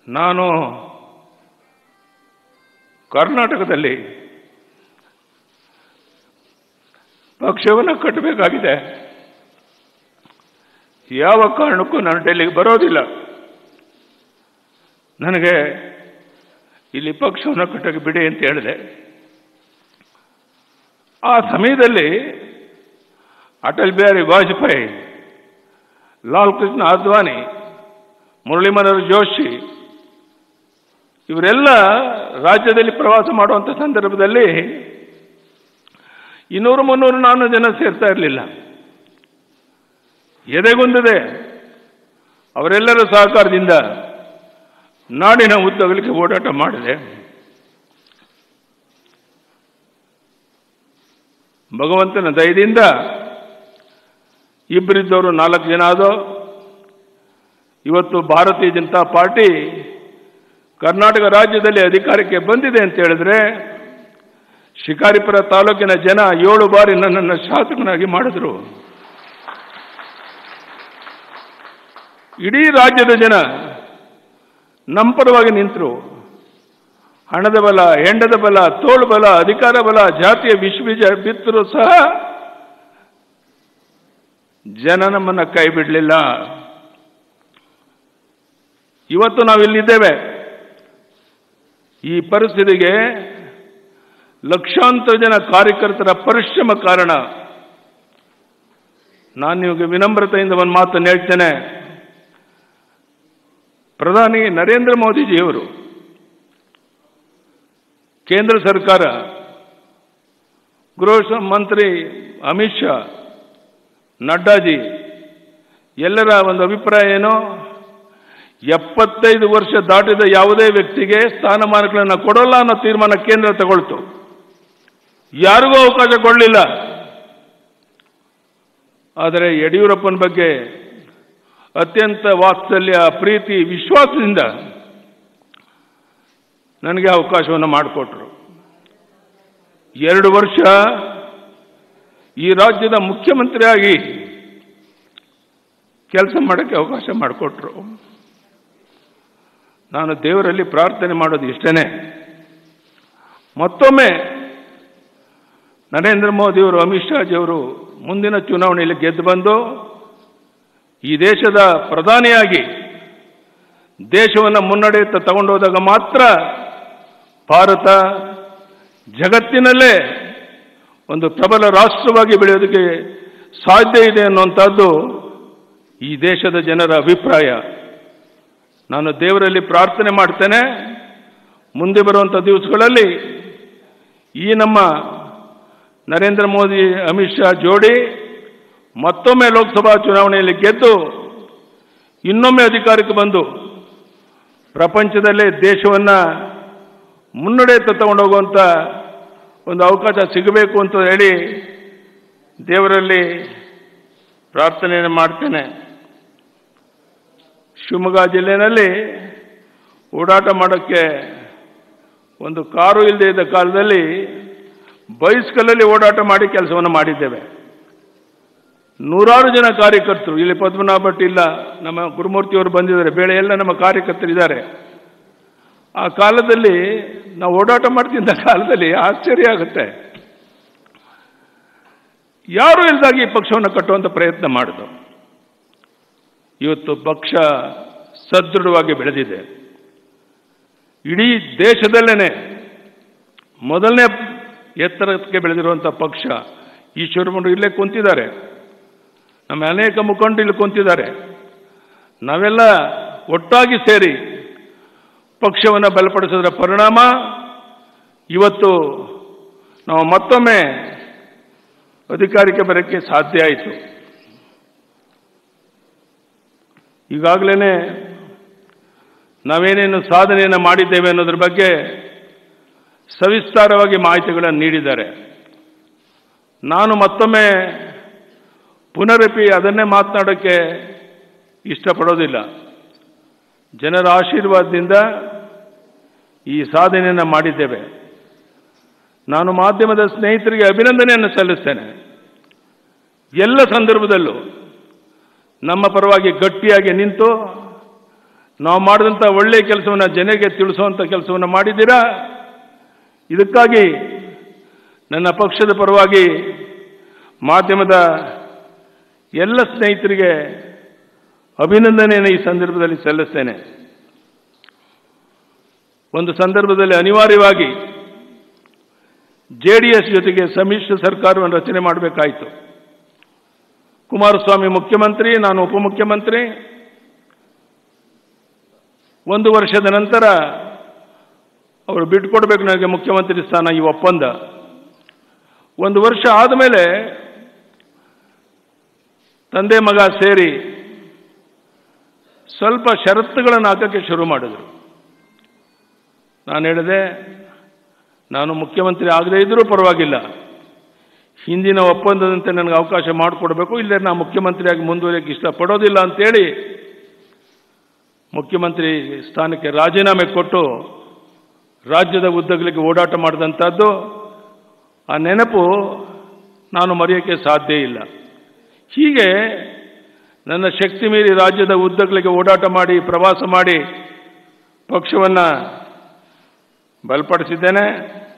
ನಾನು ಕರ್ನಾಟಕದಲ್ಲಿ ಪಕ್ಷವನ್ನು ಕಟ್ಟಬೇಕಾಗಿದೆ ಯಾವ ಕಾರಣಕ್ಕೂ ನಾನು ಡೆಲ್ಲಿಗೆ ಬರೋದಿಲ್ಲ ನನಗೆ ಇಲ್ಲಿ ಪಕ್ಷವನ್ನು ಕಟ್ಟಕ್ಕೆ ಬಿಡಿ ಅಂತ ಹೇಳಿದೆ ಆ ಸಮಯದಲ್ಲಿ ಅಟಲ್ ಬಿಹಾರಿ ವಾಜಪೇಯಿ ಲಾಲ್ ಕೃಷ್ಣ ಅದ್ವಾನಿ ಮುರಳಿ ಮನೋಹರ್ ಜೋಶಿ ಇವರೆಲ್ಲ ರಾಜ್ಯದಲ್ಲಿ ಪ್ರವಾಸ ಮಾಡುವಂಥ ಸಂದರ್ಭದಲ್ಲಿ ಇನ್ನೂರು ಮುನ್ನೂರು ನಾನ್ನೂರು ಜನ ಸೇರ್ತಾ ಇರಲಿಲ್ಲ ಎದೆಗುಂದಿದೆ ಅವರೆಲ್ಲರ ಸಹಕಾರದಿಂದ ನಾಡಿನ ಉದ್ದಗಲಿಕ್ಕೆ ಓಡಾಟ ಮಾಡಿದೆ ಭಗವಂತನ ದಯದಿಂದ ಇಬ್ಬರಿದ್ದವರು ನಾಲ್ಕು ಜನ ಆದೋ ಇವತ್ತು ಭಾರತೀಯ ಜನತಾ ಪಾರ್ಟಿ ಕರ್ನಾಟಕ ರಾಜ್ಯದಲ್ಲಿ ಅಧಿಕಾರಕ್ಕೆ ಬಂದಿದೆ ಅಂತ ಹೇಳಿದ್ರೆ ಶಿಕಾರಿಪುರ ತಾಲೂಕಿನ ಜನ ಏಳು ಬಾರಿ ನನ್ನನ್ನು ಶಾಸಕನಾಗಿ ಮಾಡಿದ್ರು ಇಡೀ ರಾಜ್ಯದ ಜನ ನಮ್ಮ ಪರವಾಗಿ ನಿಂತರು ಹಣದ ಬಲ ಹೆಂಡದ ಬಲ ತೋಳು ಬಲ ಅಧಿಕಾರ ಬಲ ಜಾತಿಯ ವಿಶ್ವಬೀಜ ಬಿತ್ತರೂ ಸಹ ಜನ ನಮ್ಮನ್ನ ಕೈ ಬಿಡಲಿಲ್ಲ ಇವತ್ತು ನಾವಿಲ್ಲಿದ್ದೇವೆ ಈ ಪರಿಸ್ಥಿತಿಗೆ ಲಕ್ಷಾಂತರ ಜನ ಕಾರ್ಯಕರ್ತರ ಪರಿಶ್ರಮ ಕಾರಣ ನಾನು ನಿಮಗೆ ವಿನಮ್ರತೆಯಿಂದ ಒಂದು ಮಾತನ್ನು ಹೇಳ್ತೇನೆ ಪ್ರಧಾನಿ ನರೇಂದ್ರ ಮೋದಿಜಿಯವರು ಕೇಂದ್ರ ಸರ್ಕಾರ ಗೃಹ ಮಂತ್ರಿ ಅಮಿತ್ ಶಾ ನಡ್ಡಾಜಿ ಎಲ್ಲರ ಒಂದು ಅಭಿಪ್ರಾಯ ಏನೋ ಎಪ್ಪತ್ತೈದು ವರ್ಷ ದಾಟಿದ ಯಾವುದೇ ವ್ಯಕ್ತಿಗೆ ಸ್ಥಾನಮಾನಗಳನ್ನು ಕೊಡೋಲ್ಲ ಅನ್ನೋ ತೀರ್ಮಾನ ಕೇಂದ್ರ ತಗೊಳ್ತು ಯಾರಿಗೂ ಅವಕಾಶ ಕೊಡಲಿಲ್ಲ ಆದರೆ ಯಡಿಯೂರಪ್ಪನ ಬಗ್ಗೆ ಅತ್ಯಂತ ವಾತ್ಸಲ್ಯ ಪ್ರೀತಿ ವಿಶ್ವಾಸದಿಂದ ನನಗೆ ಅವಕಾಶವನ್ನು ಮಾಡಿಕೊಟ್ರು ಎರಡು ವರ್ಷ ಈ ರಾಜ್ಯದ ಮುಖ್ಯಮಂತ್ರಿಯಾಗಿ ಕೆಲಸ ಮಾಡೋಕ್ಕೆ ಅವಕಾಶ ಮಾಡಿಕೊಟ್ರು ನಾನು ದೇವರಲ್ಲಿ ಪ್ರಾರ್ಥನೆ ಮಾಡೋದು ಇಷ್ಟನೇ ಮತ್ತೊಮ್ಮೆ ನರೇಂದ್ರ ಮೋದಿಯವರು ಅಮಿತ್ ಶಾಜಿಯವರು ಮುಂದಿನ ಚುನಾವಣೆಯಲ್ಲಿ ಗೆದ್ದು ಬಂದು ಈ ದೇಶದ ಪ್ರಧಾನಿಯಾಗಿ ದೇಶವನ್ನು ಮುನ್ನಡೆಯುತ್ತ ತಗೊಂಡೋದಾಗ ಮಾತ್ರ ಭಾರತ ಜಗತ್ತಿನಲ್ಲೇ ಒಂದು ಪ್ರಬಲ ರಾಷ್ಟ್ರವಾಗಿ ಬೆಳೆಯೋದಕ್ಕೆ ಸಾಧ್ಯ ಇದೆ ಅನ್ನುವಂಥದ್ದು ಈ ದೇಶದ ಜನರ ಅಭಿಪ್ರಾಯ ನಾನು ದೇವರಲ್ಲಿ ಪ್ರಾರ್ಥನೆ ಮಾಡ್ತೇನೆ ಮುಂದೆ ಬರುವಂಥ ದಿವಸಗಳಲ್ಲಿ ಈ ನಮ್ಮ ನರೇಂದ್ರ ಮೋದಿ ಅಮಿತ್ ಶಾ ಜೋಡಿ ಮತ್ತೊಮ್ಮೆ ಲೋಕಸಭಾ ಚುನಾವಣೆಯಲ್ಲಿ ಗೆದ್ದು ಇನ್ನೊಮ್ಮೆ ಅಧಿಕಾರಕ್ಕೆ ಬಂದು ಪ್ರಪಂಚದಲ್ಲೇ ದೇಶವನ್ನು ಮುನ್ನಡೆಯುತ್ತ ತಗೊಂಡೋಗುವಂಥ ಒಂದು ಅವಕಾಶ ಸಿಗಬೇಕು ಅಂತ ಹೇಳಿ ದೇವರಲ್ಲಿ ಪ್ರಾರ್ಥನೆಯನ್ನು ಮಾಡ್ತೇನೆ ಶಿವಮೊಗ್ಗ ಜಿಲ್ಲೆಯಲ್ಲಿ ಓಡಾಟ ಮಾಡೋಕ್ಕೆ ಒಂದು ಕಾರು ಇಲ್ಲದೆ ಇದ್ದ ಕಾಲದಲ್ಲಿ ಬೈಸ್ಕಲಲ್ಲಿ ಓಡಾಟ ಮಾಡಿ ಕೆಲಸವನ್ನು ಮಾಡಿದ್ದೇವೆ ನೂರಾರು ಜನ ಕಾರ್ಯಕರ್ತರು ಇಲ್ಲಿ ಪದ್ಮನಾಭ ಭಟ್ ಇಲ್ಲ ನಮ್ಮ ಗುರುಮೂರ್ತಿಯವರು ಬಂದಿದ್ದಾರೆ ಬೇಳೆ ಎಲ್ಲ ನಮ್ಮ ಕಾರ್ಯಕರ್ತರಿದ್ದಾರೆ ಆ ಕಾಲದಲ್ಲಿ ನಾವು ಓಡಾಟ ಮಾಡ್ತಿದ್ದ ಕಾಲದಲ್ಲಿ ಆಶ್ಚರ್ಯ ಆಗುತ್ತೆ ಯಾರು ಇಲ್ದಾಗಿ ಈ ಪಕ್ಷವನ್ನು ಕಟ್ಟುವಂಥ ಪ್ರಯತ್ನ ಮಾಡಿದ್ರು ಇವತ್ತು ಪಕ್ಷ ಸದೃಢವಾಗಿ ಬೆಳೆದಿದೆ ಇಡೀ ದೇಶದಲ್ಲೇನೆ ಮೊದಲನೇ ಎತ್ತರಕ್ಕೆ ಬೆಳೆದಿರುವಂಥ ಪಕ್ಷ ಈಶ್ವರಮಂಡು ಇಲ್ಲೇ ಕುಂತಿದ್ದಾರೆ ನಮ್ಮ ಅನೇಕ ಮುಖಂಡರು ಇಲ್ಲಿ ಕುಂತಿದ್ದಾರೆ ನಾವೆಲ್ಲ ಒಟ್ಟಾಗಿ ಸೇರಿ ಪಕ್ಷವನ್ನು ಬಲಪಡಿಸೋದ್ರ ಪರಿಣಾಮ ಇವತ್ತು ನಾವು ಮತ್ತೊಮ್ಮೆ ಅಧಿಕಾರಕ್ಕೆ ಬರೋಕ್ಕೆ ಸಾಧ್ಯ ಆಯಿತು ಈಗಾಗಲೇ ನಾವೇನೇನು ಸಾಧನೆಯನ್ನು ಮಾಡಿದ್ದೇವೆ ಅನ್ನೋದ್ರ ಬಗ್ಗೆ ಸವಿಸ್ತಾರವಾಗಿ ಮಾಹಿತಿಗಳನ್ನು ನೀಡಿದ್ದಾರೆ ನಾನು ಮತ್ತೊಮ್ಮೆ ಪುನರಪಿ ಅದನ್ನೇ ಮಾತನಾಡೋಕ್ಕೆ ಇಷ್ಟಪಡೋದಿಲ್ಲ ಜನರ ಆಶೀರ್ವಾದದಿಂದ ಈ ಸಾಧನೆಯನ್ನು ಮಾಡಿದ್ದೇವೆ ನಾನು ಮಾಧ್ಯಮದ ಸ್ನೇಹಿತರಿಗೆ ಅಭಿನಂದನೆಯನ್ನು ಸಲ್ಲಿಸ್ತೇನೆ ಎಲ್ಲ ಸಂದರ್ಭದಲ್ಲೂ ನಮ್ಮ ಪರವಾಗಿ ಗಟ್ಟಿಯಾಗಿ ನಿಂತು ನಾವು ಮಾಡಿದಂಥ ಒಳ್ಳೆಯ ಕೆಲಸವನ್ನು ಜನರಿಗೆ ತಿಳಿಸುವಂಥ ಕೆಲಸವನ್ನು ಮಾಡಿದ್ದೀರಾ ಇದಕ್ಕಾಗಿ ನನ್ನ ಪಕ್ಷದ ಪರವಾಗಿ ಮಾಧ್ಯಮದ ಎಲ್ಲ ಸ್ನೇಹಿತರಿಗೆ ಅಭಿನಂದನೆಯನ್ನು ಈ ಸಂದರ್ಭದಲ್ಲಿ ಸಲ್ಲಿಸ್ತೇನೆ ಒಂದು ಸಂದರ್ಭದಲ್ಲಿ ಅನಿವಾರ್ಯವಾಗಿ ಜೆ ಡಿ ಎಸ್ ಜೊತೆಗೆ ಸಮ್ಮಿಶ್ರ ಸರ್ಕಾರವನ್ನು ರಚನೆ ಮಾಡಬೇಕಾಯಿತು ಕುಮಾರಸ್ವಾಮಿ ಮುಖ್ಯಮಂತ್ರಿ ನಾನು ಉಪಮುಖ್ಯಮಂತ್ರಿ ಒಂದು ವರ್ಷದ ನಂತರ ಅವರು ಬಿಟ್ಕೊಡ್ಬೇಕು ನನಗೆ ಮುಖ್ಯಮಂತ್ರಿ ಸ್ಥಾನ ಈ ಒಪ್ಪಂದ ಒಂದು ವರ್ಷ ಆದಮೇಲೆ ತಂದೆ ಮಗ ಸೇರಿ ಸ್ವಲ್ಪ ಷರತ್ತುಗಳನ್ನು ಹಾಕಕ್ಕೆ ಶುರು ಮಾಡಿದರು ನಾನು ಹೇಳಿದೆ ನಾನು ಮುಖ್ಯಮಂತ್ರಿ ಆಗದೇ ಇದ್ದರೂ ಪರವಾಗಿಲ್ಲ ಹಿಂದಿನ ಒಪ್ಪಂದದಂತೆ ನನಗೆ ಅವಕಾಶ ಮಾಡಿಕೊಡ್ಬೇಕು ಇಲ್ಲದೆ ನಾನು ಮುಖ್ಯಮಂತ್ರಿಯಾಗಿ ಮುಂದುವರಿಯಕ್ಕೆ ಇಷ್ಟಪಡೋದಿಲ್ಲ ಅಂತೇಳಿ ಮುಖ್ಯಮಂತ್ರಿ ಸ್ಥಾನಕ್ಕೆ ರಾಜೀನಾಮೆ ಕೊಟ್ಟು ರಾಜ್ಯದ ಉದ್ದಗಲಿಗೆ ಓಡಾಟ ಮಾಡಿದಂಥದ್ದು ಆ ನೆನಪು ನಾನು ಮರೆಯೋಕ್ಕೆ ಸಾಧ್ಯ ಇಲ್ಲ ಹೀಗೆ ನನ್ನ ಶಕ್ತಿ ಮೀರಿ ರಾಜ್ಯದ ಉದ್ದಗಲಿಗೆ ಓಡಾಟ ಮಾಡಿ ಪ್ರವಾಸ ಮಾಡಿ ಪಕ್ಷವನ್ನು ಬಲಪಡಿಸಿದ್ದೇನೆ